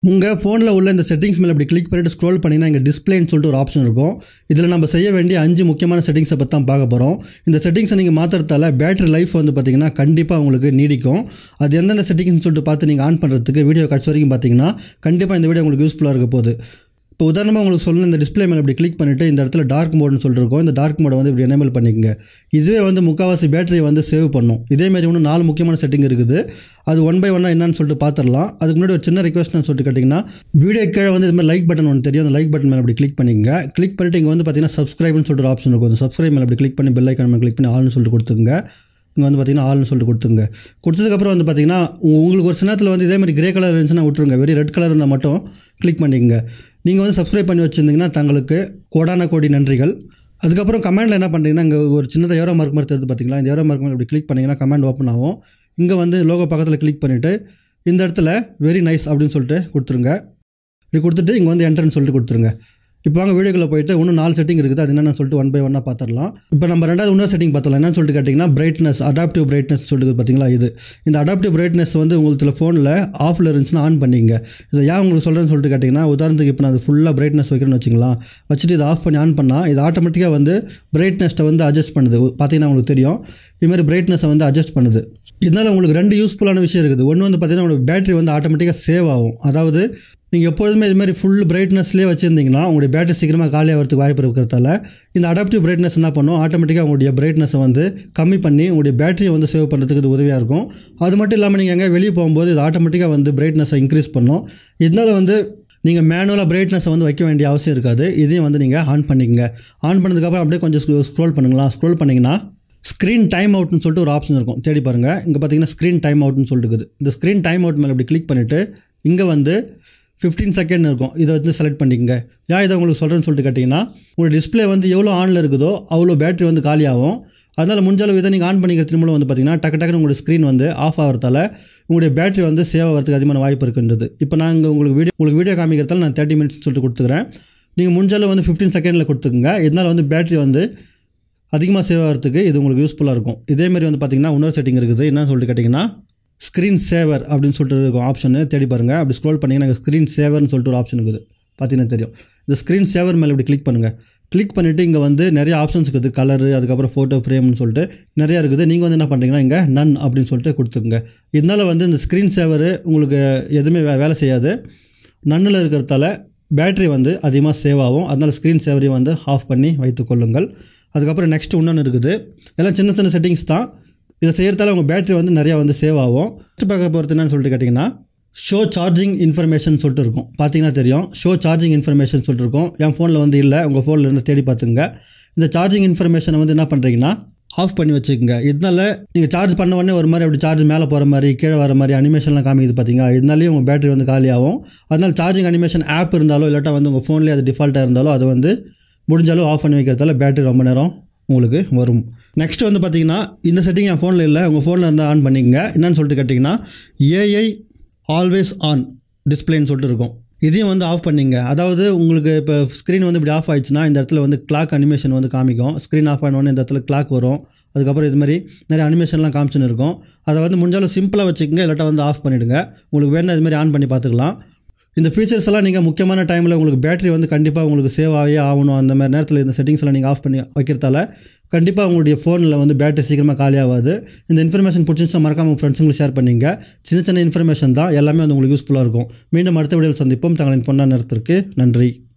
உங்கள் ஃபோனில் உள்ள இந்த செட்டிங்ஸ் மேலே இப்படி கிளிக் பண்ணிட்டு ஸ்க்ரோல் பண்ணிங்கன்னா இங்கே டிஸ்பிளேன்னு சொல்லிட்டு ஒரு ஆப்ஷன் இருக்கும் இதில் நம்ம செய்ய வேண்டிய அஞ்சு முக்கியமான செட்டிங்ஸை பற்றி தான் பார்க்க போகிறோம் இந்த செட்டிங்ஸை நீங்கள் மாற்றுறதால பேட்டரி லைஃப் வந்து பார்த்திங்கன்னா கண்டிப்பாக உங்களுக்கு நீடிக்கும் அது எந்தெந்த செட்டிங்ஸ்னு சொல்லிட்டு பார்த்து நீங்கள் ஆன் பண்ணுறதுக்கு வீடியோ கட்ஸ் வரைக்கும் பார்த்தீங்கன்னா கண்டிப்பாக இந்த வீடியோ உங்களுக்கு யூஸ்ஃபுல்லாக இருக்க போகுது இப்போ உதாரணமாக உங்களுக்கு சொல்லணும் இந்த டிஸ்பிளே மேலே இப்படி கிளிக் பண்ணிவிட்டு இந்த இடத்துல டார்க் மோட்னு சொல்லிருக்கோம் இந்த டார்க் மோடை வந்து இப்படி எனேபிள் பண்ணிக்கங்க இதுவே வந்து முக்கால்வாசி பேட்டரியை வந்து சேவ் பண்ணும் இதேமாதிரி இன்னும் நாலு முக்கியமான செட்டிங் இருக்குது அது ஒன் பை ஒன்னாக என்னன்னு சொல்லிட்டு பார்த்துடலாம் அதுக்கு முன்னாடி ஒரு சின்ன ரிக்வஸ்ட்னு சொல்லிட்டு கேட்டிங்கன்னா வீடியோ கீழே வந்து இது மாதிரி லைக் பட்டன் ஒன்று தெரியும் அந்த லைக் பட்டன் மேலே அப்படி கிளிக் பண்ணிக்கங்க கிளிக் பண்ணிட்டு இங்கே வந்து பார்த்தீங்கன்னா சப்ஸ்கிரைப்னு சொல்லிட்டு ஒரு ஆப்ஷன் இருக்கும் அந்த சப்ஸ்கிரைப் மேலே அப்படி கிளிக் பண்ணி பெல் ஐக்கான் மேலே கிளிக் பண்ணி ஆல்னு சொல்லிட்டு கொடுத்துங்க இங்கே வந்து பார்த்தீங்கன்னா ஆல்னு சொல்லிட்டு கொடுத்துங்க கொடுத்ததுக்கப்புறம் வந்து பார்த்தீங்கன்னா உ- உங்களுக்கு ஒரு சில நேரத்தில் வந்து இதே மாதிரி கிரே கலர் இருந்துச்சுன்னா விட்டுருங்க வெறும் ரெட் கலர் இருந்தால் மட்டும் கிளிக் பண்ணிக்கங்க நீங்கள் வந்து சப்ஸ்கிரைப் பண்ணி வச்சுருந்தீங்கன்னா தங்களுக்கு கோடான கோடி நன்றிகள் அதுக்கப்புறம் கமெண்டில் என்ன பண்ணுறீங்கன்னா இங்கே ஒரு சின்னதாக ஏரோ மார்க் மாதிரி தெரியுது பார்த்தீங்களா இந்த ஏரோ மார்க் மாதிரி இப்படி கிளிக் பண்ணிங்கன்னா கமெண்ட் ஓப்பன் ஆகும் இங்கே வந்து லோகோ பக்கத்தில் கிளிக் பண்ணிவிட்டு இந்த இடத்துல வெரி நைஸ் அப்படின்னு சொல்லிட்டு கொடுத்துருங்க இப்படி கொடுத்துட்டு இங்கே வந்து என்ட்ரன்ஸ் சொல்லிட்டு கொடுத்துருங்க இப்போ வாங்க வீடியோக்குள்ள போயிட்டு இன்னும் நாலு செட்டிங் இருக்குது அது என்னென்னு சொல்லிட்டு ஒன் பை ஒன்னாக பார்த்துடலாம் இப்போ நம்ம ரெண்டாவது இன்னொரு செட்டிங் பார்த்தலாம் என்னன்னு சொல்லிட்டு கேட்டிங்கன்னா பிரைட்னஸ் அடாப்டிவ் பிரைட்னஸ் சொல்லிட்டு பார்த்தீங்களா இது இந்த அடாப்டிவ் பிரைட்னஸ் வந்து உங்களுக்கு ஃபோனில் ஆஃபில் இருந்துச்சுன்னா ஆன் பண்ணிங்க இதை ஏன் உங்களுக்கு சொல்கிறேன்னு சொல்லிட்டு கேட்டிங்கன்னா உதாரணத்துக்கு இப்போ நான் அது ஃபுல்லாக பிரைட்னஸ் வைக்கிறேன்னு வச்சுக்கலாம் வச்சுட்டு இதை ஆஃப் பண்ணி ஆன் பண்ணால் இது ஆட்டோமேட்டிக்காக வந்து பிரைட்னஸ்ட்டை வந்து அட்ஜஸ்ட் பண்ணுது பார்த்தீங்கன்னா உங்களுக்கு தெரியும் இதுமாதிரி பிரைட்னஸை வந்து அட்ஜஸ்ட் பண்ணுது இதனால் உங்களுக்கு ரெண்டு யூஸ்ஃபுல்லான விஷயம் இருக்குது ஒன்று வந்து பார்த்தீங்கன்னா உங்களுக்கு பேட்டரி வந்து ஆட்டோமேட்டிக்காக சேவ் ஆகும் அதாவது நீங்கள் எப்பொழுதுமே இது மாதிரி ஃபுல் பிரைட்னஸ்லேயே வச்சுருந்தீங்கன்னா உங்களுடைய பேட்டரி சீக்கிரமாக காலியாகிறதுக்கு வாய்ப்பு இருக்கிறதால இந்த அடாப்டிவ் பிரைட்னஸ் என்ன பண்ணும் ஆட்டோமேட்டிக்காக உங்களுடைய பிரைட்னஸை வந்து கம்மி பண்ணி உங்களுடைய பேட்டரியை வந்து சேவ் பண்ணுறதுக்கு இது உதவியாக இருக்கும் அது மட்டும் இல்லாமல் நீங்கள் எங்கே வெளியே போகும்போது இது ஆட்டோமேட்டிக்காக வந்து பிரைட்னஸை இன்க்ரீஸ் பண்ணும் இதனால் வந்து நீங்கள் மேனுவலாக பிரைட்னஸை வந்து வைக்க வேண்டிய அவசியம் இருக்காது இதையும் வந்து நீங்கள் ஆன் பண்ணிக்கங்க ஆன் பண்ணதுக்கப்புறம் அப்படியே கொஞ்சம் ஸ்க்ரோல் பண்ணுங்களா ஸ்க்ரோல் பண்ணிங்கன்னா ஸ்க்ரீன் டைம் அவுட்னு சொல்லிட்டு ஒரு ஆப்ஷன் இருக்கும் தேடி பாருங்கள் இங்கே பார்த்தீங்கன்னா ஸ்க்ரீன் டைம் அவுட்னு சொல்லிட்டு இருக்குது இந்த ஸ்க்ரீன் டைம் அவுட் மேலே இப்படி கிளிக் பண்ணிவிட்டு இங்கே வந்து ஃபிஃப்டீன் செகண்ட் இருக்கும் இதை வந்து செலக்ட் பண்ணிக்கங்க ஏன் இதை உங்களுக்கு சொல்கிறேன்னு சொல்லிட்டு கேட்டிங்கன்னா உங்களோட டிஸ்ப்ளே வந்து எவ்வளோ ஆனில் இருக்குதோ அவ்வளோ பேட்டரி வந்து காலியாகும் அதனால் முடிஞ்சளவு இதை நீங்கள் ஆன் பண்ணிக்கிறது மூலம் வந்து பார்த்தீங்கன்னா டக்கு டக்குன்னு உங்களுடைய ஸ்க்ரீன் வந்து ஆஃப் ஆகிறதால உங்களுடைய பேட்டரி வந்து சேவ் ஆகிறதுக்கு அதிகமான வாய்ப்பு இருக்கின்றது இப்போ நான் இங்கே உங்களுக்கு வீடியோ உங்களுக்கு வீடியோ காமிக்கிறதால நான் தேர்ட்டி மினிட்ஸ் சொல்லிட்டு கொடுத்துக்கிறேன் நீங்கள் முடிஞ்சளவு வந்து ஃபிஃப்டீன் செகண்டில் கொடுத்துக்குங்க இதனால் வந்து பேட்டரி வந்து அதிகமாக சேவ் ஆகிறதுக்கு இது உங்களுக்கு யூஸ்ஃபுல்லாக இருக்கும் இதேமாரி வந்து பார்த்தீங்கன்னா இன்னொரு செட்டிங் இருக்குது என்னன்னு சொல்லிட்டு கேட்டிங்கன்னா ஸ்க்ரீன் சேவர் அப்படின்னு சொல்லிட்டு இருக்கும் ஆப்ஷனு தேடி பாருங்கள் அப்படி ஸ்க்ரோல் பண்ணிங்கன்னா ஸ்க்ரீன் சேவர்னு சொல்லிட்டு ஒரு ஆப்ஷன் இருக்குது பார்த்தீங்கன்னா தெரியும் இந்த ஸ்க்ரீன் சேவர் மேலே இப்படி கிளிக் பண்ணுங்கள் கிளிக் பண்ணிவிட்டு இங்கே வந்து நிறைய ஆப்ஷன்ஸ் இருக்குது கலரு அதுக்கப்புறம் ஃபோட்டோ ஃப்ரேம்னு சொல்லிட்டு நிறையா இருக்குது நீங்கள் வந்து என்ன பண்ணுறீங்கன்னா இங்கே நன் அப்படின்னு சொல்லிட்டு கொடுத்துருங்க இதனால் வந்து இந்த ஸ்க்ரீன் சேவர் உங்களுக்கு எதுவுமே வே- வேலை செய்யாது நன்னில் இருக்கிறதால பேட்டரி வந்து அதிகமாக சேவ் ஆகும் அதனால் ஸ்க்ரீன் சேவரையும் வந்து ஆஃப் பண்ணி வைத்துக் கொள்ளுங்கள் அதுக்கப்புறம் நெக்ஸ்ட் இன்னொன்று இருக்குது எல்லாம் சின்ன சின்ன செட்டிங்ஸ் தான் இதை செய்கிறதால உங்கள் பேட்டரி வந்து நிறையா வந்து சேவ் ஆகும் நெக்ஸ்ட் பார்க்க போகிறது என்னன்னு சொல்லிட்டு கேட்டிங்கன்னா ஷோ சார்ஜிங் இன்ஃபர்மேஷன் சொல்லிட்டு இருக்கும் பார்த்தீங்கன்னா தெரியும் ஷோ சார்ஜிங் இன்ஃபர்மேஷன் சொல்லிட்டு இருக்கும் என் ஃபோனில் வந்து இல்லை உங்கள் ஃபோனில் இருந்து தேடி பார்த்துங்க இந்த சார்ஜிங் இன்ஃபர்மேஷனை வந்து என்ன பண்ணுறீங்கன்னா ஆஃப் பண்ணி வச்சுக்கோங்க இதனால நீங்கள் சார்ஜ் பண்ண உடனே ஒரு மாதிரி அப்படி சார்ஜ் மேலே போகிற மாதிரி கீழே வர மாதிரி அனிமேஷன்லாம் காமிக்குது பார்த்தீங்க இதனாலேயும் உங்கள் பேட்டரி வந்து காலியாகும் அதனால் சார்ஜிங் அனிமேஷன் ஆப் இருந்தாலோ இல்லாட்டா வந்து உங்கள் ஃபோன்லேயே அது டிஃபால்ட்டாக இருந்தாலோ அதை வந்து முடிஞ்சாலும் ஆஃப் பண்ணி வைக்கிறதால பேட்டரி ரொம்ப நேரம் உங்களுக்கு வரும் நெக்ஸ்ட் வந்து பார்த்தீங்கன்னா இந்த செட்டிங் என் ஃபோனில் இல்லை உங்கள் ஃபோனில் இருந்தால் ஆன் பண்ணிக்கங்க என்னன்னு சொல்லிட்டு கேட்டிங்கன்னா ஏஐ ஆல்வேஸ் ஆன் டிஸ்பிளேன்னு சொல்லிட்டு இருக்கும் இதையும் வந்து ஆஃப் பண்ணிங்க அதாவது உங்களுக்கு இப்போ ஸ்க்ரீன் வந்து இப்படி ஆஃப் ஆயிடுச்சுன்னா இந்த இடத்துல வந்து கிளாக் அனிமேஷன் வந்து காமிக்கும் ஸ்க்ரீன் ஆஃப் ஆனோடனே இந்த இடத்துல கிளாக் வரும் அதுக்கப்புறம் இது மாதிரி நிறைய அனிமேஷன்லாம் காமிச்சுன்னு இருக்கும் அதை வந்து முடிஞ்சாலும் சிம்பிளாக வச்சுக்கோங்க இல்லாட்டா வந்து ஆஃப் பண்ணிவிடுங்க உங்களுக்கு வேணும் இது மாதிரி ஆன் பண்ணி பார்த்துக்கலாம் இந்த ஃபீச்சர்ஸ் எல்லாம் நீங்கள் முக்கியமான டைமில் உங்களுக்கு பேட்டரி வந்து கண்டிப்பாக உங்களுக்கு சேவ் ஆகவே ஆகணும் அந்த மாதிரி நேரத்தில் இந்த செட்டிங்ஸ் எல்லாம் நீங்கள் ஆஃப் பண்ணி வைக்கிறதால கண்டிப்பாக உங்களுடைய ஃபோனில் வந்து பேட்டரி சீக்கிரமாக காலியாகாது இந்த இன்ஃபர்மேஷன் பிடிச்சிருந்தா மறக்காம உங்கள் ஃப்ரெண்ட்ஸுங்களுக்கு ஷேர் பண்ணிங்க சின்ன சின்ன இன்ஃபர்மேஷன் தான் எல்லாமே வந்து உங்களுக்கு யூஸ்ஃபுல்லாக இருக்கும் மீண்டும் அடுத்த வீடியோவில் சந்திப்போம் தங்களின் பொண்ணா நேரத்திற்கு நன்றி